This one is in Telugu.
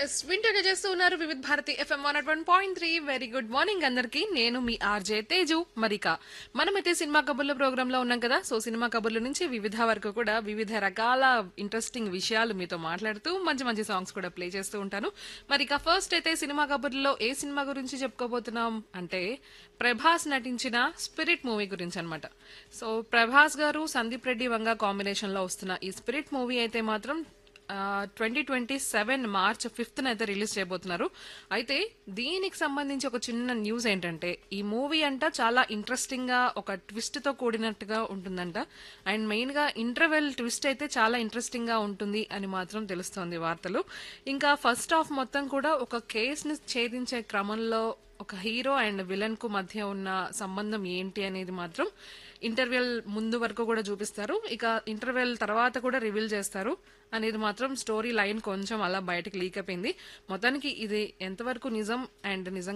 ఎస్ వింటర్గా చేస్తూ ఉన్నారు Vividh Bharati FM one one point three very good morning అందరికి నేను మీ ఆర్జే తేజు మరిక మనమైతే సినిమా కబుర్ల ప్రోగ్రామ్ లో ఉన్నాం కదా సో సినిమా కబుర్ల నుంచి వివిధ వరకు కూడా వివిధ రకాల ఇంట్రెస్టింగ్ విషయాలు మీతో మాట్లాడుతూ మంచి మంచి సాంగ్స్ కూడా ప్లే చేస్తూ ఉంటాను మరి ఇక ఫస్ట్ అయితే సినిమా కబుర్లో ఏ సినిమా గురించి చెప్పుకోబోతున్నాం అంటే ప్రభాస్ నటించిన స్పిరిట్ మూవీ గురించి అన్నమాట సో ప్రభాస్ గారు సందీప్ రెడ్డి వంగ కాంబినేషన్ లో వస్తున్న ఈ స్పిరిట్ మూవీ అయితే మాత్రం twenty twenty seven March fifth అయితే రిలీజ్ చేయబోతున్నారు అయితే దీనికి సంబంధించి ఒక చిన్న న్యూస్ ఏంటంటే ఈ మూవీ అంట చాలా ఇంట్రెస్టింగ్ గా ఒక ట్విస్ట్ తో కూడినట్టుగా ఉంటుందంట అండ్ మెయిన్ గా ఇంటర్వెల్ ట్విస్ట్ అయితే చాలా ఇంట్రెస్టింగ్ గా ఉంటుంది అని మాత్రం తెలుస్తోంది వార్తలు ఇంకా ఫస్ట్ హాఫ్ మొత్తం కూడా ఒక కేసుని ఛేదించే క్రమంలో ఒక హీరో అండ్ విలన్ కు మధ్య ఉన్న సంబంధం ఏంటి అనేది మాత్రం ఇంటర్వెల్ ముందు వరకు కూడా చూపిస్తారు ఇక ఇంటర్వెల్ తర్వాత కూడా రివీల్ చేస్తారు అనేది మాత్రం స్టోరీ లైన్ కొంచెం అలా బయటకు లీక్ అయిపోయింది మొత్తానికి ఇది ఎంతవరకు నిజం అండ్ నిజం